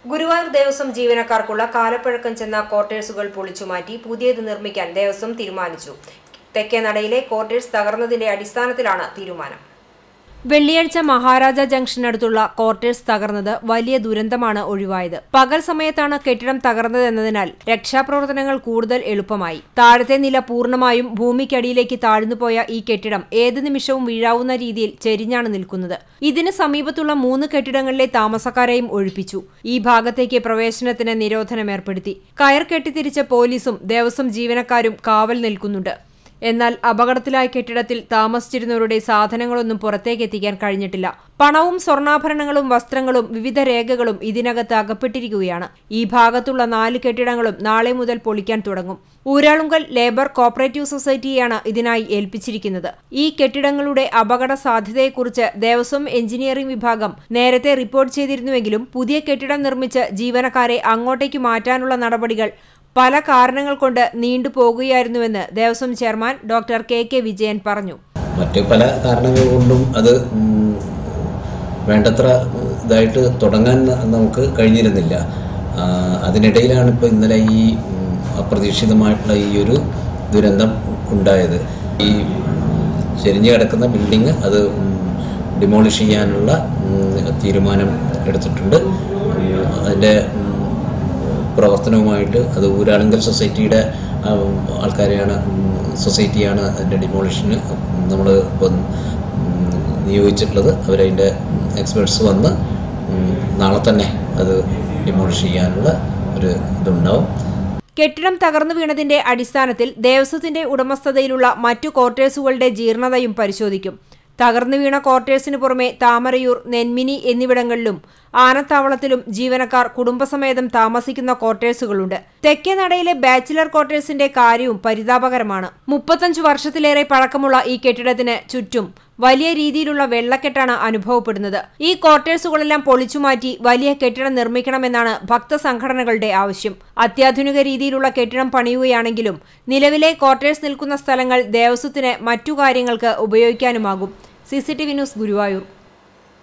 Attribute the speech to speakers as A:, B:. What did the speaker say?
A: ഗുരുവായൂർ ദേവസ്വം ജീവനക്കാർക്കുള്ള കാലപ്പഴക്കം ചെന്ന ക്വാർട്ടേഴ്സുകൾ പൊളിച്ചുമാറ്റി പുതിയത് നിർമ്മിക്കാൻ ദേവസ്വം തീരുമാനിച്ചു തെക്കേ നടയിലെ ക്വാർട്ടേഴ്സ് തകർന്നതിന്റെ അടിസ്ഥാനത്തിലാണ് തീരുമാനം വെള്ളിയാഴ്ച മഹാരാജ ജംഗ്ഷനടുത്തുള്ള ക്വാർട്ടേഴ്സ് തകർന്നത് വലിയ ദുരന്തമാണ് ഒഴിവായത് പകൽ സമയത്താണ് കെട്ടിടം തകർന്നതെന്നതിനാൽ രക്ഷാപ്രവർത്തനങ്ങൾ കൂടുതൽ എളുപ്പമായി താഴത്തെ നില പൂർണ്ണമായും ഭൂമിക്കടിയിലേക്ക് താഴ്ന്നുപോയ ഈ കെട്ടിടം ഏത് നിമിഷവും വീഴാവുന്ന രീതിയിൽ ചെരിഞ്ഞാണ് നിൽക്കുന്നത് ഇതിന് സമീപത്തുള്ള മൂന്ന് കെട്ടിടങ്ങളിലെ താമസക്കാരെയും ഒഴിപ്പിച്ചു ഈ ഭാഗത്തേക്ക് പ്രവേശനത്തിന് നിരോധനം ഏർപ്പെടുത്തി കയർ കെട്ടിത്തിരിച്ച പോലീസും ദേവസ്വം ജീവനക്കാരും കാവൽ നിൽക്കുന്നുണ്ട് എന്നാൽ അപകടത്തിലായ കെട്ടിടത്തിൽ താമസിച്ചിരുന്നവരുടെ സാധനങ്ങളൊന്നും പുറത്തേക്ക് എത്തിക്കാൻ കഴിഞ്ഞിട്ടില്ല പണവും സ്വർണ്ണാഭരണങ്ങളും വസ്ത്രങ്ങളും വിവിധ രേഖകളും ഇതിനകത്ത് അകപ്പെട്ടിരിക്കുകയാണ് ഈ ഭാഗത്തുള്ള നാല് കെട്ടിടങ്ങളും നാളെ മുതൽ പൊളിക്കാൻ തുടങ്ങും ഊരാളുങ്കൽ ലേബർ കോപ്പറേറ്റീവ് സൊസൈറ്റിയാണ് ഇതിനായി ഏൽപ്പിച്ചിരിക്കുന്നത് ഈ കെട്ടിടങ്ങളുടെ അപകട സാധ്യതയെക്കുറിച്ച് ദേവസ്വം എഞ്ചിനീയറിംഗ് വിഭാഗം നേരത്തെ റിപ്പോർട്ട് ചെയ്തിരുന്നുവെങ്കിലും പുതിയ കെട്ടിടം നിർമ്മിച്ച് ജീവനക്കാരെ അങ്ങോട്ടേക്ക് മാറ്റാനുള്ള നടപടികൾ പല കാരണങ്ങൾ കൊണ്ട് നീണ്ടുപോകുകയായിരുന്നുവെന്ന് ദേവസ്വം chairman doctor K K Vijayan പറഞ്ഞു
B: മറ്റ് പല കാരണങ്ങൾ കൊണ്ടും അത് ഉം, വേണ്ടത്ര ഇതായിട്ട് തുടങ്ങാൻ നമുക്ക് കഴിഞ്ഞിരുന്നില്ല ആ, അതിനിടയിലാണ് ഇപ്പോൾ ഇന്നലെ ഈ ഉം, അപ്രതീക്ഷിതമായിട്ടുള്ള ഈ ഒരു ദുരന്തം ഉണ്ടായത് ഈ ചെരിഞ്ഞു കിടക്കുന്ന ബിൽഡിങ് അത് ഡിമോളിഷ് ചെയ്യാനുള്ള ഉം, തീരുമാനം എടുത്തിട്ടുണ്ട് ഉം, അതിൻ്റെ ഉം, പ്രവർത്തനവുമായിട്ട് അത് ഊരാളുങ്കൽ സൊസൈറ്റിയുടെ ആ, ആൾക്കാരെയാണ് ഉം, സൊസൈറ്റിയാണ് അതിൻ്റെ ഡിമോളിഷന് നമ്മൾ ഇപ്പം ഉം, നിയോഗിച്ചിട്ടുള്ളത് അവരതിൻ്റെ എക്സ്പേർട്സ് വന്ന് ഉം, നാളെ തന്നെ അത് ഡിമോളിഷ് ചെയ്യാനുള്ള ഒരു ഇതുണ്ടാവും
A: കെട്ടിടം തകർന്നു വീണതിന്റെ അടിസ്ഥാനത്തിൽ ദേവസ്വത്തിന്റെ ഉടമസ്ഥതയിലുള്ള മറ്റു ക്വാർട്ടേഴ്സുകളുടെ ജീർണതയും പരിശോധിക്കും തകർന്നു വീണ ക്വാർട്ടേഴ്സിന് പുറമെ താമരയൂർ നെന്മിനി എന്നിവിടങ്ങളിലും ആനത്താവളത്തിലും ജീവനക്കാർ കുടുംബസമേതം താമസിക്കുന്ന ക്വാർട്ടേഴ്സുകളുണ്ട് തെക്കേ നടയിലെ ബാച്ചിലർ ക്വാർട്ടേഴ്സിന്റെ കാര്യവും പരിതാപകരമാണ് മുപ്പത്തഞ്ചു വർഷത്തിലേറെ പഴക്കമുള്ള ഈ കെട്ടിടത്തിന് ചുറ്റും വലിയ രീതിയിലുള്ള വെള്ളക്കെട്ടാണ് അനുഭവപ്പെടുന്നത് ഈ ക്വാർട്ടേഴ്സുകളെല്ലാം പൊളിച്ചുമാറ്റി വലിയ കെട്ടിടം നിർമ്മിക്കണമെന്നാണ് ഭക്തസംഘടനകളുടെ ആവശ്യം അത്യാധുനിക രീതിയിലുള്ള കെട്ടിടം പണിയുകയാണെങ്കിലും നിലവിലെ ക്വാർട്ടേഴ്സ് നിൽക്കുന്ന സ്ഥലങ്ങൾ ദേവസ്വത്തിന് മറ്റു കാര്യങ്ങൾക്ക് ഉപയോഗിക്കാനുമാകും സി ന്യൂസ് ഗുരുവായൂർ